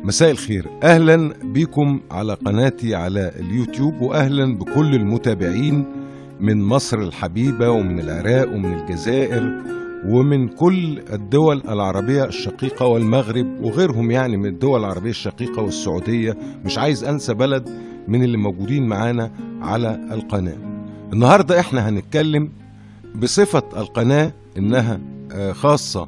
مساء الخير اهلا بكم على قناتي على اليوتيوب واهلا بكل المتابعين من مصر الحبيبه ومن العراق ومن الجزائر ومن كل الدول العربيه الشقيقه والمغرب وغيرهم يعني من الدول العربيه الشقيقه والسعوديه مش عايز انسى بلد من اللي موجودين معانا على القناه النهارده احنا هنتكلم بصفه القناه انها آه، خاصه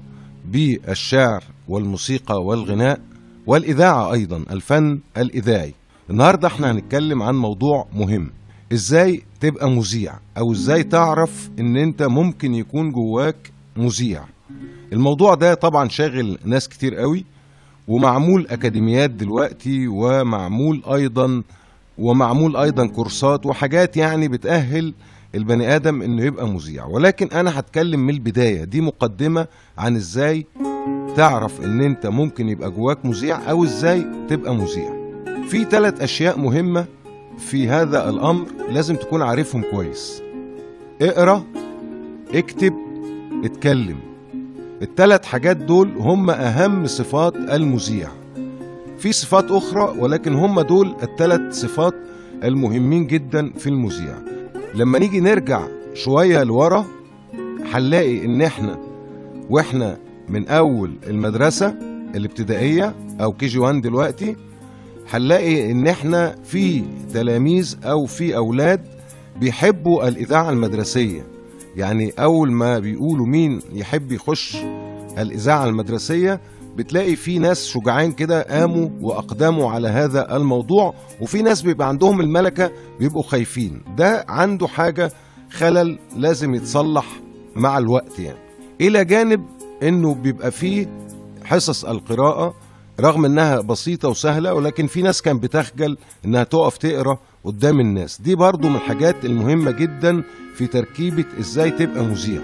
بالشعر والموسيقى والغناء والإذاعة أيضا الفن الإذاعي النهاردة احنا هنتكلم عن موضوع مهم ازاي تبقى مذيع او ازاي تعرف ان انت ممكن يكون جواك مذيع الموضوع ده طبعا شاغل ناس كتير قوي ومعمول اكاديميات دلوقتي ومعمول ايضا ومعمول ايضا كورسات وحاجات يعني بتأهل البني ادم انه يبقى مذيع ولكن انا هتكلم من البداية دي مقدمة عن ازاي تعرف ان انت ممكن يبقى جواك مذيع او ازاي تبقى مذيع في ثلاث اشياء مهمة في هذا الامر لازم تكون عارفهم كويس اقرا اكتب اتكلم الثلاث حاجات دول هم اهم صفات المذيع في صفات اخرى ولكن هم دول الثلاث صفات المهمين جدا في المذيع لما نيجي نرجع شوية لورا هنلاقي ان احنا واحنا من اول المدرسه الابتدائيه او كي جي 1 دلوقتي هنلاقي ان احنا في تلاميذ او في اولاد بيحبوا الاذاعه المدرسيه يعني اول ما بيقولوا مين يحب يخش الاذاعه المدرسيه بتلاقي في ناس شجعان كده قاموا واقدموا على هذا الموضوع وفي ناس بيبقى عندهم الملكه بيبقوا خايفين ده عنده حاجه خلل لازم يتصلح مع الوقت يعني الى جانب انه بيبقى فيه حصص القراءة رغم انها بسيطة وسهلة ولكن في ناس كان بتخجل انها تقف تقرا قدام الناس دي برضو من الحاجات المهمة جدا في تركيبة ازاي تبقى مذيع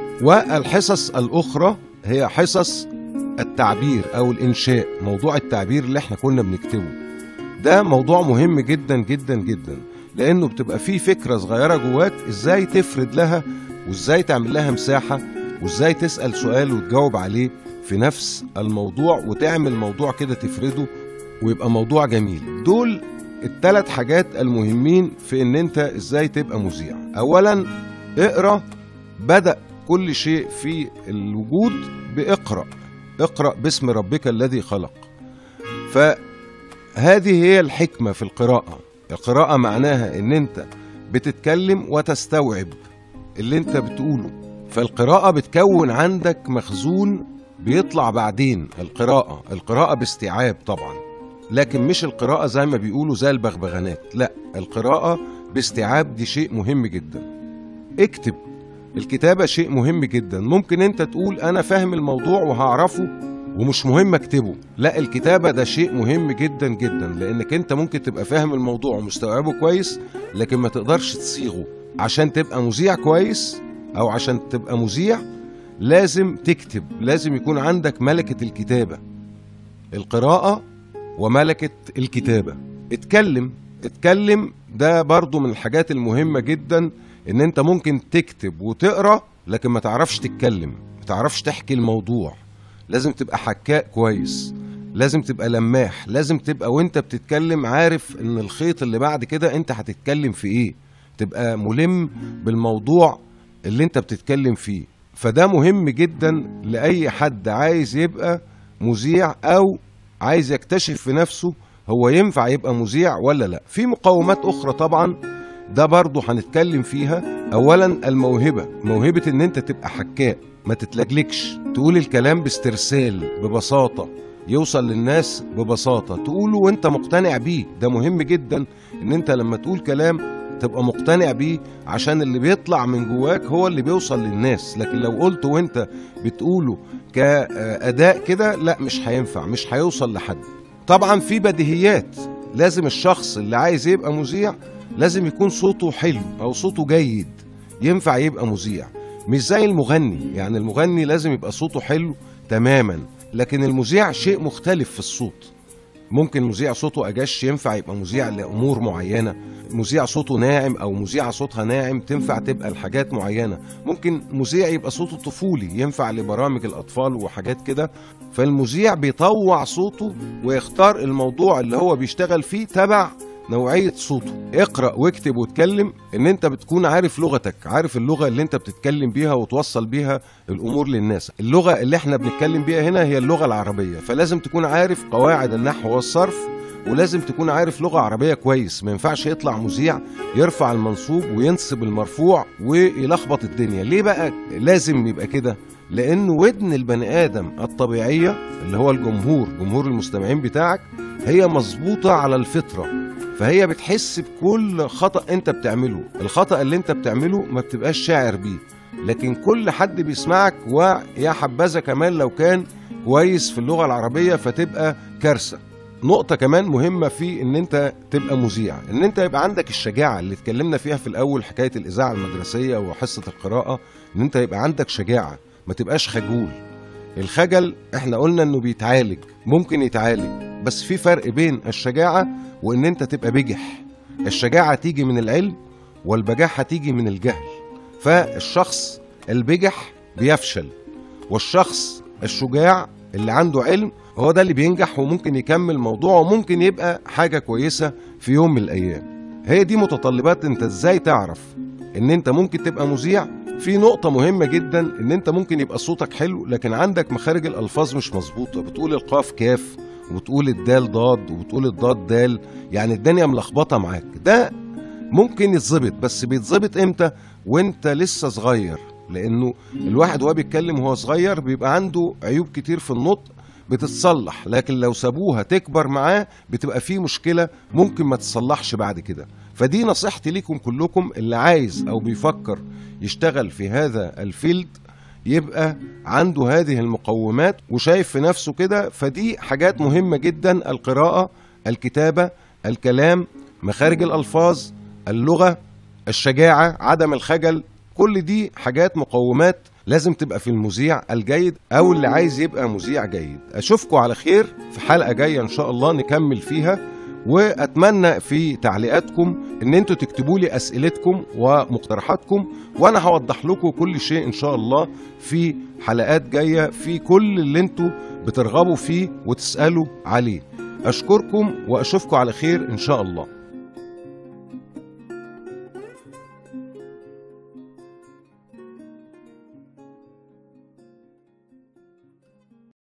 والحصص الاخرى هي حصص التعبير او الانشاء موضوع التعبير اللي احنا كنا بنكتبه ده موضوع مهم جدا جدا جدا لانه بتبقى فيه فكرة صغيرة جواك ازاي تفرد لها وازاي تعمل لها مساحة وازاي تسأل سؤال وتجاوب عليه في نفس الموضوع وتعمل موضوع كده تفرده ويبقى موضوع جميل دول الثلاث حاجات المهمين في ان انت ازاي تبقى مذيع اولا اقرا بدأ كل شيء في الوجود باقرأ اقرأ باسم ربك الذي خلق فهذه هي الحكمة في القراءة القراءة معناها ان انت بتتكلم وتستوعب اللي انت بتقوله فالقراءة بتكون عندك مخزون بيطلع بعدين القراءة القراءة باستيعاب طبعا لكن مش القراءة زي ما بيقولوا زي البغبغانات لا القراءة باستيعاب دي شيء مهم جدا اكتب الكتابة شيء مهم جدا ممكن انت تقول انا فاهم الموضوع وهعرفه ومش مهم اكتبه لا الكتابة ده شيء مهم جدا جدا لانك انت ممكن تبقى فاهم الموضوع ومستوعبه كويس لكن ما تقدرش تصيغه عشان تبقى مذيع كويس او عشان تبقى مذيع لازم تكتب لازم يكون عندك ملكة الكتابة القراءة وملكة الكتابة اتكلم اتكلم ده برضو من الحاجات المهمة جدا ان انت ممكن تكتب وتقرا لكن ما تعرفش تتكلم ما تعرفش تحكي الموضوع لازم تبقى حكاء كويس لازم تبقى لماح لازم تبقى وانت بتتكلم عارف ان الخيط اللي بعد كده انت هتتكلم في ايه تبقى ملم بالموضوع اللي انت بتتكلم فيه فده مهم جدا لأي حد عايز يبقى مذيع أو عايز يكتشف في نفسه هو ينفع يبقى مذيع ولا لا في مقومات أخرى طبعا ده برضه هنتكلم فيها أولا الموهبة موهبة إن أنت تبقى حكاء ما تتلجلكش تقول الكلام باسترسال ببساطة يوصل للناس ببساطة تقوله وانت مقتنع بيه ده مهم جدا ان انت لما تقول كلام تبقى مقتنع بيه عشان اللي بيطلع من جواك هو اللي بيوصل للناس لكن لو قلت وانت بتقوله كأداء كده لا مش هينفع مش هيوصل لحد طبعا في بديهيات لازم الشخص اللي عايز يبقى مذيع لازم يكون صوته حلو او صوته جيد ينفع يبقى مذيع مش زي المغني يعني المغني لازم يبقى صوته حلو تماما لكن المذيع شيء مختلف في الصوت ممكن مذيع صوته اجش ينفع يبقى مذيع لامور معينه مذيع صوته ناعم او مذيعه صوتها ناعم تنفع تبقى لحاجات معينه ممكن مذيع يبقى صوته طفولي ينفع لبرامج الاطفال وحاجات كده فالمذيع بيطوع صوته ويختار الموضوع اللي هو بيشتغل فيه تبع نوعية صوته اقرأ واكتب واتكلم ان انت بتكون عارف لغتك عارف اللغة اللي انت بتتكلم بيها وتوصل بيها الامور للناس اللغة اللي احنا بنتكلم بيها هنا هي اللغة العربية فلازم تكون عارف قواعد النحو والصرف ولازم تكون عارف لغة عربية كويس ما ينفعش يطلع مذيع يرفع المنصوب وينصب المرفوع ويلخبط الدنيا ليه بقى لازم يبقى كده لان ودن البني ادم الطبيعية اللي هو الجمهور جمهور المستمعين بتاعك هي مظبوطة على الفطرة فهي بتحس بكل خطأ انت بتعمله الخطأ اللي انت بتعمله ما بتبقاش شاعر بيه لكن كل حد بيسمعك ويا حبذا كمان لو كان كويس في اللغة العربية فتبقى كارثة نقطة كمان مهمة في ان انت تبقى مذيع ان انت يبقى عندك الشجاعة اللي اتكلمنا فيها في الاول حكاية الاذاعة المدرسية وحصة القراءة ان انت يبقى عندك شجاعة ما تبقاش خجول الخجل احنا قلنا انه بيتعالج ممكن يتعالج بس في فرق بين الشجاعة وان انت تبقى بجح الشجاعة تيجي من العلم والبجاحة تيجي من الجهل فالشخص البجح بيفشل والشخص الشجاع اللي عنده علم هو ده اللي بينجح وممكن يكمل موضوع وممكن يبقى حاجة كويسة في يوم من الأيام هي دي متطلبات انت ازاي تعرف ان انت ممكن تبقى مذيع في نقطة مهمة جدا ان انت ممكن يبقى صوتك حلو لكن عندك مخارج الالفاظ مش مظبوطة بتقول القاف كاف وبتقول الدال ضاد وبتقول الضاد دال يعني الدنيا ملخبطة معاك ده ممكن يتظبط بس بيتظبط امتى وانت لسه صغير لانه الواحد وهو بيتكلم وهو صغير بيبقى عنده عيوب كتير في النطق بتتصلح لكن لو سابوها تكبر معاه بتبقى فيه مشكلة ممكن ما تصلحش بعد كده فدي نصيحتي ليكم كلكم اللي عايز أو بيفكر يشتغل في هذا الفيلد يبقى عنده هذه المقومات وشايف في نفسه كده فدي حاجات مهمة جدا القراءة الكتابة الكلام مخارج الألفاظ اللغة الشجاعة عدم الخجل كل دي حاجات مقومات لازم تبقى في المذيع الجيد او اللي عايز يبقى مذيع جيد اشوفكم على خير في حلقه جايه ان شاء الله نكمل فيها واتمنى في تعليقاتكم ان انتوا تكتبوا لي اسئلتكم ومقترحاتكم وانا هوضح لكم كل شيء ان شاء الله في حلقات جايه في كل اللي انتوا بترغبوا فيه وتسالوا عليه اشكركم واشوفكم على خير ان شاء الله